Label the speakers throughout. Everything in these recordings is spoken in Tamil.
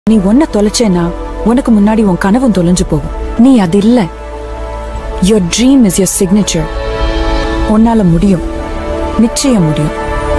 Speaker 1: நீ ஒன்ன தொலைச்சேன்னா உனக்கு முன்னாடி உன் கனவும் தொலைஞ்சு போகும் நீ அது இல்ல your dream is your signature உன்னால முடியும் நிச்சயம் முடியும்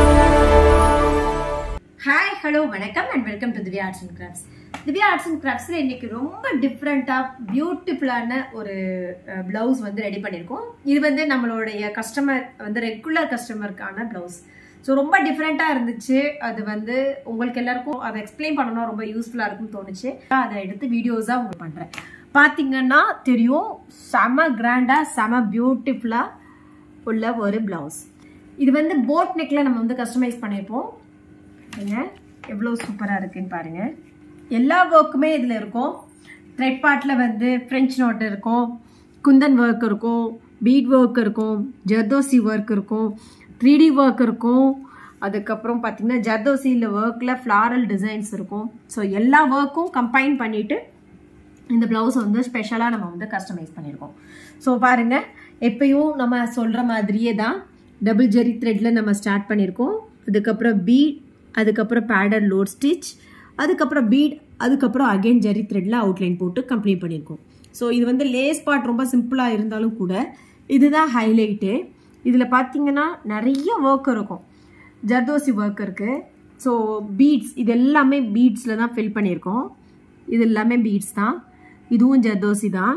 Speaker 2: ஹாய் ஹலோ வணக்கம் and welcome to Divya arts and crafts Divya arts and கிராஃப்ட்ஸில் இன்னைக்கு ரொம்ப டிஃப்ரெண்ட்டாக பியூட்டிஃபுல்லான ஒரு ப்ளவுஸ் வந்து ரெடி பண்ணியிருக்கோம் இது வந்து நம்மளுடைய கஸ்டமர் வந்து ரெகுலர் கஸ்டமருக்கான ப்ளவுஸ் ஸோ ரொம்ப டிஃப்ரெண்ட்டாக இருந்துச்சு அது வந்து உங்களுக்கு எல்லாருக்கும் அதை எக்ஸ்பிளைன் பண்ணணும் ரொம்ப யூஸ்ஃபுல்லாக இருக்கும்னு தோணுச்சு அதை எடுத்து வீடியோஸாக உங்களுக்கு பண்ணுறேன் பார்த்தீங்கன்னா தெரியும் செம கிராண்டாக செம பியூட்டிஃபுல்லாக உள்ள ஒரு ப்ளவுஸ் இது வந்து போட் நெக்கில் நம்ம வந்து கஸ்டமைஸ் பண்ணியிருப்போம் பாருங்க எவ்வளோ சூப்பராக இருக்குன்னு பாருங்க எல்லா ஒர்க்குமே இதில் இருக்கும் த்ரெட் பார்ட்டில் வந்து ஃப்ரெஞ்ச் நோட் இருக்கும் குந்தன் ஒர்க் இருக்கும் பீட் ஒர்க் இருக்கும் ஜர்தோசி ஒர்க் இருக்கும் த்ரீ டி ஒர்க் இருக்கும் அதுக்கப்புறம் பார்த்தீங்கன்னா ஜர்தோசியில் ஒர்க்கில் ஃப்ளாரல் டிசைன்ஸ் இருக்கும் ஸோ எல்லா ஒர்க்கும் கம்பைன் பண்ணிவிட்டு இந்த ப்ளவுஸ் வந்து ஸ்பெஷலாக நம்ம வந்து கஸ்டமைஸ் பண்ணியிருக்கோம் ஸோ பாருங்கள் எப்பயும் நம்ம சொல்கிற மாதிரியே தான் டபுள் ஜெரி த்ரெட்டில் நம்ம ஸ்டார்ட் பண்ணியிருக்கோம் அதுக்கப்புறம் பீட் அதுக்கப்புறம் பேடர் லோட் ஸ்டிச் அதுக்கப்புறம் பீட் அதுக்கப்புறம் அகைன் ஜெரி த்ரெட்டில் அவுட்லைன் போட்டு கம்ப்ளீட் பண்ணியிருக்கோம் ஸோ இது வந்து லேஸ் பார்ட் ரொம்ப சிம்பிளாக இருந்தாலும் கூட இதுதான் ஹைலைட்டு இதில் பார்த்தீங்கன்னா நிறைய ஒர்க் இருக்கும் ஜர்தோசி ஒர்க் இருக்குது ஸோ பீட்ஸ் இது எல்லாமே பீட்ஸில் தான் ஃபில் பண்ணியிருக்கோம் இது எல்லாமே பீட்ஸ் தான் இதுவும் ஜர்தோசி தான்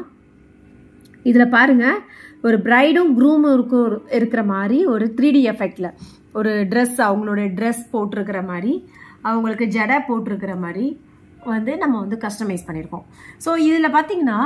Speaker 2: இதில் பாருங்கள் ஒரு ப்ரைடும் க்ரூமும் இருக்கும் இருக்கிற மாதிரி ஒரு த்ரீ டி எஃபெக்டில் ஒரு ட்ரெஸ் அவங்களோட ட்ரெஸ் போட்டிருக்கிற மாதிரி அவங்களுக்கு ஜடை போட்டிருக்கிற மாதிரி வந்து நம்ம வந்து கஸ்டமைஸ் பண்ணியிருக்கோம் ஸோ இதில் பார்த்தீங்கன்னா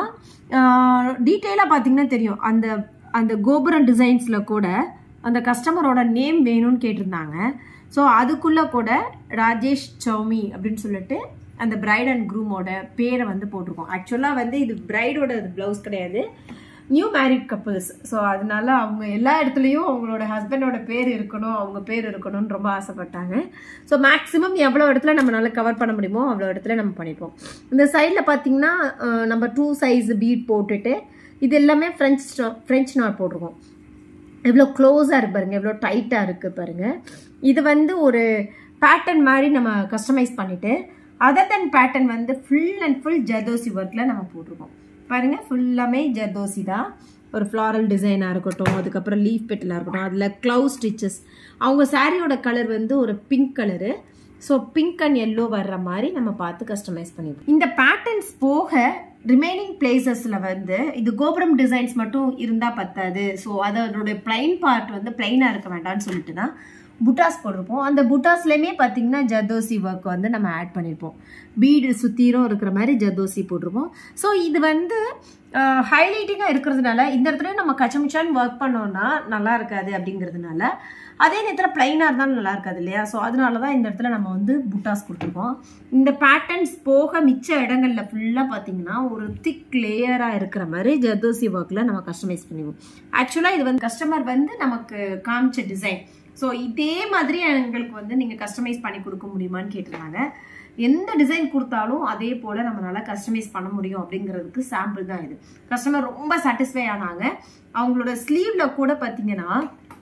Speaker 2: டீட்டெயிலாக பார்த்தீங்கன்னா தெரியும் அந்த அந்த கோபுரம் டிசைன்ஸில் கூட அந்த கஸ்டமரோட நேம் வேணும்னு கேட்டிருந்தாங்க ஸோ அதுக்குள்ளே கூட ராஜேஷ் சௌமி அப்படின்னு சொல்லிட்டு அந்த பிரைட் அண்ட் க்ரூமோட பேரை வந்து போட்டிருக்கோம் ஆக்சுவலாக வந்து இது பிரைடோட ப்ளவுஸ் கிடையாது நியூ மேரிட் கப்புள்ஸ் ஸோ அதனால அவங்க எல்லா இடத்துலையும் அவங்களோட ஹஸ்பண்டோட பேர் இருக்கணும் அவங்க பேர் இருக்கணும்னு ரொம்ப ஆசைப்பட்டாங்க ஸோ மேக்ஸிமம் எவ்வளோ இடத்துல நம்மளால கவர் பண்ண முடியுமோ அவ்வளோ இடத்துல நம்ம பண்ணிப்போம் இந்த சைடில் பார்த்தீங்கன்னா நம்ம டூ சைஸ் பீட் போட்டுட்டு இது எல்லாமே ஃப்ரெஞ்ச் ஃப்ரெஞ்ச் நாட் போட்டிருக்கோம் எவ்வளோ க்ளோஸாக இருக்கு பாருங்க எவ்வளோ டைட்டாக இருக்குது பாருங்க இது வந்து ஒரு பேட்டர்ன் மாதிரி நம்ம கஸ்டமைஸ் பண்ணிவிட்டு அதர் தென் பேட்டர்ன் வந்து ஃபுல் அண்ட் ஃபுல் ஜர்தோசி ஒர்க்கில் நம்ம போட்டிருக்கோம் பாருங்கள் ஃபுல்லாமே ஜர்தோசி தான் ஒரு ஃப்ளாரல் டிசைனாக இருக்கட்டும் அதுக்கப்புறம் லீஃப் பெட்டலாக இருக்கட்டும் அதில் க்ளவு ஸ்டிச்சஸ் அவங்க சாரியோட கலர் வந்து ஒரு pink colour so pink and yellow வர்ற மாதிரி நம்ம பார்த்து கஸ்டமைஸ் பண்ணிடுவோம் இந்த பேட்டர்ன்ஸ் போக ரிமைனிங் பிளேசஸில் வந்து இது கோபுரம் டிசைன்ஸ் மட்டும் இருந்தால் பத்தாது ஸோ அதோடைய பிளைன் பார்ட் வந்து பிளைனாக இருக்க வேண்டாம்னு சொல்லிட்டு தான் புட்டாஸ் போட்டிருப்போம் அந்த புட்டாஸ்லேயுமே பார்த்தீங்கன்னா ஜர்தோசி ஒர்க் வந்து நம்ம ஆட் பண்ணியிருப்போம் பீடு சுற்றிரும் இருக்கிற மாதிரி ஜர்தோசி போட்டிருப்போம் ஸோ இது வந்து ஹைலைட்டிங்காக இருக்கிறதுனால இந்த இடத்துல நம்ம கச்சமுச்சான்னு ஒர்க் பண்ணோம்னா நல்லா இருக்காது அப்படிங்கிறதுனால அதே நேரத்தில் பிளைனாக இருந்தாலும் நல்லா இருக்காது இல்லையா ஸோ அதனால தான் இந்த இடத்துல நம்ம வந்து புட்டாஸ் கொடுத்துருக்கோம் இந்த பேட்டர்ன்ஸ் போக மிச்ச இடங்கள்ல ஃபுல்லாக பார்த்தீங்கன்னா ஒரு திக் லேயராக இருக்கிற மாதிரி ஜர்தோசி ஒர்க்கில் நம்ம கஸ்டமைஸ் பண்ணிடுவோம் ஆக்சுவலாக இது வந்து கஸ்டமர் வந்து நமக்கு காமிச்ச டிசைன் ஸோ இதே மாதிரி எங்களுக்கு வந்து நீங்கள் கஸ்டமைஸ் பண்ணி கொடுக்க முடியுமான்னு கேட்டிருந்தாங்க எந்த டிசைன் கொடுத்தாலும் அதே போல் நம்மளால கஸ்டமைஸ் பண்ண முடியும் அப்படிங்கிறதுக்கு சாம்பிள் தான் இது கஸ்டமர் ரொம்ப சாட்டிஸ்ஃபை ஆனாங்க அவங்களோட ஸ்லீவில் கூட பார்த்தீங்கன்னா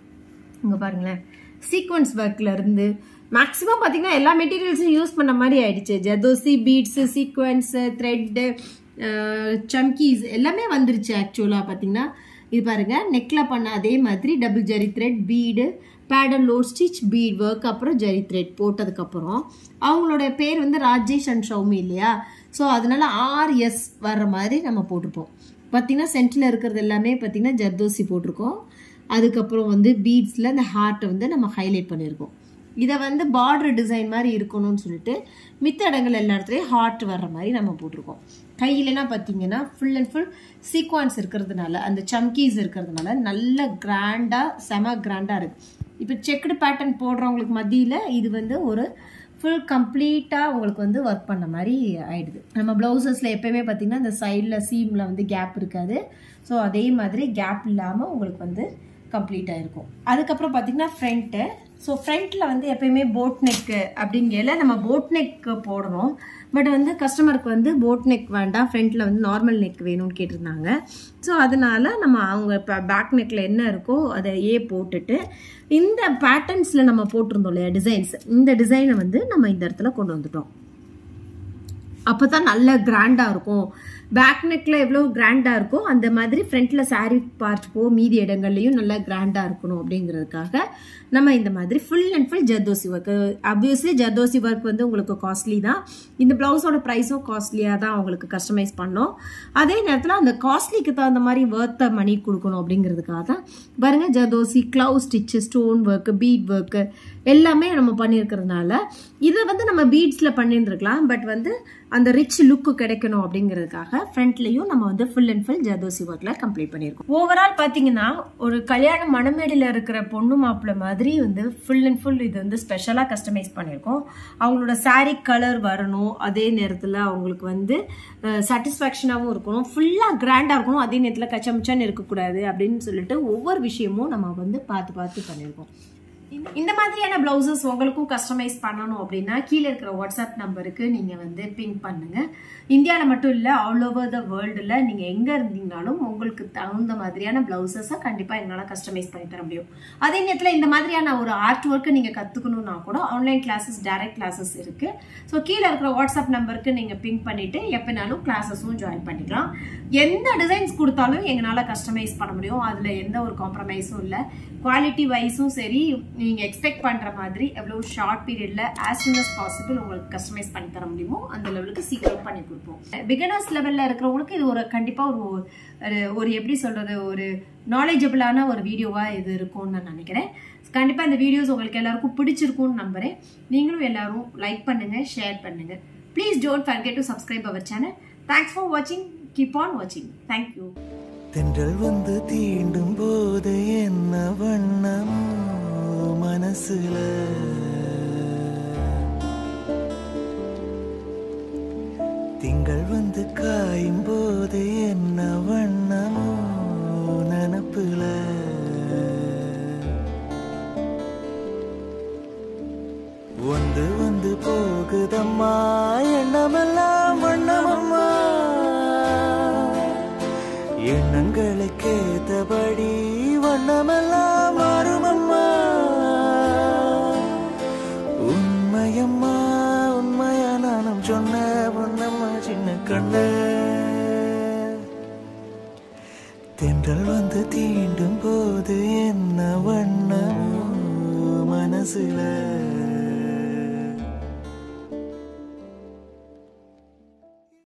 Speaker 2: இங்கே பாருங்களேன் சீக்வன்ஸ் ஒர்க்கில் இருந்து மேக்ஸிமம் பார்த்தீங்கன்னா எல்லா மெட்டீரியல்ஸும் யூஸ் பண்ண மாதிரி ஆயிடுச்சு ஜதோசி பீட்ஸு சீக்வன்ஸு த்ரெட்டு சம்கீஸ் எல்லாமே வந்துருச்சு ஆக்சுவலாக பார்த்தீங்கன்னா இது பாருங்க நெக்கில் பண்ண அதே மாதிரி double zari thread bead petal load stitch bead work அப்புறம் ஜரி த்ரெட் போட்டதுக்கப்புறம் அவங்களோட பேர் வந்து ராஜேஷ் அண்ட் ஷவுமி இல்லையா ஸோ அதனால ஆர்எஸ் வர்ற மாதிரி நம்ம போட்டுப்போம் பார்த்தீங்கன்னா சென்டரில் இருக்கிறது எல்லாமே பார்த்தீங்கன்னா ஜர்தோசி போட்டிருக்கோம் அதுக்கப்புறம் வந்து பீட்ஸில் இந்த ஹார்ட்டை வந்து நம்ம ஹைலைட் பண்ணியிருக்கோம் இதை வந்து பார்டர் டிசைன் மாதிரி இருக்கணும்னு சொல்லிட்டு மித்த இடங்கள் எல்லா இடத்துலையும் ஹார்ட் வர்ற மாதிரி நம்ம போட்டிருக்கோம் கையிலனா பார்த்தீங்கன்னா ஃபுல் அண்ட் ஃபுல் சீக்வான்ஸ் இருக்கிறதுனால அந்த சம்கீஸ் இருக்கிறதுனால நல்ல கிராண்டாக செம கிராண்டாக இருக்குது இப்போ செக்குடு பேட்டர்ன் போடுறவங்களுக்கு மத்தியில் இது வந்து ஒரு ஃபுல் கம்ப்ளீட்டாக உங்களுக்கு வந்து ஒர்க் பண்ண மாதிரி ஆயிடுது நம்ம ப்ளவுசஸில் எப்பயுமே பார்த்தீங்கன்னா இந்த சைடில் சீமில் வந்து கேப் இருக்காது ஸோ அதே மாதிரி கேப் இல்லாமல் உங்களுக்கு வந்து கம்ப்ளீட்டாக இருக்கும் அதுக்கப்புறம் பார்த்தீங்கன்னா ஃப்ரண்ட்டு ஸோ ஃப்ரண்ட்டில் வந்து எப்பயுமே போட் நெக்கு அப்படிங்கல நம்ம போட் நெக் போடணும் பட் வந்து கஸ்டமருக்கு வந்து போட் நெக் வேண்டாம் ஃப்ரண்ட்டில் வந்து நார்மல் நெக் வேணும்னு கேட்டிருந்தாங்க ஸோ அதனால நம்ம அவங்க இப்போ பேக் நெக்கில் என்ன இருக்கோ அதை ஏ போட்டுட்டு இந்த பேட்டர்ன்ஸில் நம்ம போட்டிருந்தோம் இல்லையா டிசைன்ஸ் இந்த டிசைனை வந்து நம்ம இந்த இடத்துல கொண்டு வந்துட்டோம் அப்போ தான் நல்ல கிராண்டாக இருக்கும் பேக் நெக்கில் எவ்வளோ கிராண்டாக இருக்கோ அந்த மாதிரி ஃப்ரண்ட்டில் saree பார்ட் போ மீதி இடங்கள்லையும் நல்லா கிராண்டாக இருக்கணும் அப்படிங்கிறதுக்காக நம்ம இந்த மாதிரி full and full zardozi work obviously zardozi work வந்து உங்களுக்கு காஸ்ட்லி தான் இந்த ப்ளவுஸோட ப்ரைஸும் காஸ்ட்லியாக தான் உங்களுக்கு கஸ்டமைஸ் பண்ணோம் அதே நேரத்தில் அந்த காஸ்ட்லிக்கு தகுந்த மாதிரி வேர்த்த மணி கொடுக்கணும் அப்படிங்கிறதுக்காக தான் பாருங்க zardozi cloud stitch stone work bead work எல்லாமே நம்ம பண்ணியிருக்கிறதுனால இதை வந்து நம்ம பீட்ஸில் பண்ணியிருந்துருக்கலாம் பட் வந்து அந்த ரிச் லுக்கு கிடைக்கணும் அப்படிங்கிறதுக்காக ஃப்ரண்ட்லேயும் நம்ம வந்து ஃபுல் அண்ட் ஃபுல் ஜர்தோசி ஒர்க்கில் கம்ப்ளீட் பண்ணியிருக்கோம் ஓவரால் பார்த்தீங்கன்னா ஒரு கல்யாண மணமேடையில் இருக்கிற பொண்ணு மாப்பிள்ளை மாதிரி வந்து ஃபுல் அண்ட் ஃபுல் இது வந்து ஸ்பெஷலாக கஸ்டமைஸ் பண்ணியிருக்கோம் அவங்களோட saree கலர் வரணும் அதே நேரத்தில் அவங்களுக்கு வந்து சாட்டிஸ்ஃபேக்ஷனாகவும் இருக்கணும் ஃபுல்லாக கிராண்டாக இருக்கணும் அதே நேரத்தில் கச்சமிச்சான்னு இருக்கக்கூடாது அப்படின்னு சொல்லிட்டு ஒவ்வொரு விஷயமும் நம்ம வந்து பார்த்து பார்த்து பண்ணியிருக்கோம் இந்த- இந்த மாதிரியான பிளவுசஸ் உங்களுக்கும் கஸ்டமைஸ் பண்ணணும் அப்படின்னா கீழே இருக்கிற வாட்ஸ்அப் நம்பருக்கு நீங்க வந்து பிங்க் பண்ணுங்க இந்தியாவில் மட்டும் இல்லை ஆல் ஓவர் த வேர்ல்டில் நீங்க எங்க இருந்தீங்கனாலும் உங்களுக்கு தகுந்த மாதிரியான பிளவுசஸை கண்டிப்பா எங்களால் கஸ்டமைஸ் பண்ணி தர முடியும் அதே நேரத்தில் இந்த மாதிரியான ஒரு ஆர்ட் ஒர்க்கை நீங்க கத்துக்கணும்னா கூட ஆன்லைன் கிளாஸஸ் டைரக்ட் கிளாஸஸ் இருக்கு ஸோ கீழே இருக்கிற வாட்ஸ்அப் நம்பருக்கு நீங்க பிங்க் பண்ணிட்டு எப்பனாலும் கிளாஸஸும் ஜாயின் பண்ணிக்கலாம் எந்த டிசைன்ஸ் கொடுத்தாலும் எங்களால் கஸ்டமைஸ் பண்ண முடியும் அதுல எந்த ஒரு காம்ப்ரமைஸும் இல்லை குவாலிட்டி வைஸும் சரி நீங்க எக்ஸ்பெக்ட் பண்ற மாதிரி எவ்வளவு ஷார்ட் பீரியட்ல ஆஸ் soon as பாசிபிள் உங்களுக்கு கஸ்டமைஸ் பண்ணி தர முடியுமோ அந்த லெவலுக்கு சீக்கிரம் பண்ணி கொடுப்போம் பிகினர்ஸ் லெவல்ல இருக்கிறவங்களுக்கு இது ஒரு கண்டிப்பா ஒரு ஒரு- ஒரு எப்படி சொல்றது ஒரு நாலேஜபிளான ஒரு வீடியோவா இது இருக்கும்னு நான் நினைக்கிறேன் கண்டிப்பா இந்த வீடியோஸ் உங்களுக்கு எல்லாருக்கும் பிடிச்சிருக்கும்னு நம்புறேன் நீங்களும் எல்லாரும் லைக் பண்ணுங்க ஷேர் பண்ணுங்க please don't forget to subscribe our channel thanks for வாட்சிங் கீப் ஆன் வாட்சிங் தேங்க்யூ
Speaker 3: தென்றல் வந்து தீண்டும் போது என்ன வண்ணமோ மனசுல திங்கள் வந்து காயும் போது என்ன வண்ணமோ நினப்புல வந்து வந்து போகுதம்மா எண்ணமெல்லாம் வண்ணமம்மா எண்ணங்களுக்கு ஏத்தபடி வண்ணமெல்லாம் மாறுமம்மா உண்மையம்மா உண்மையா நானும் சொன்ன பொன்னம்மா சின்ன கண்ணு தென்றல் வந்து தீண்டும் போது என்ன வண்ணமோ மனசுல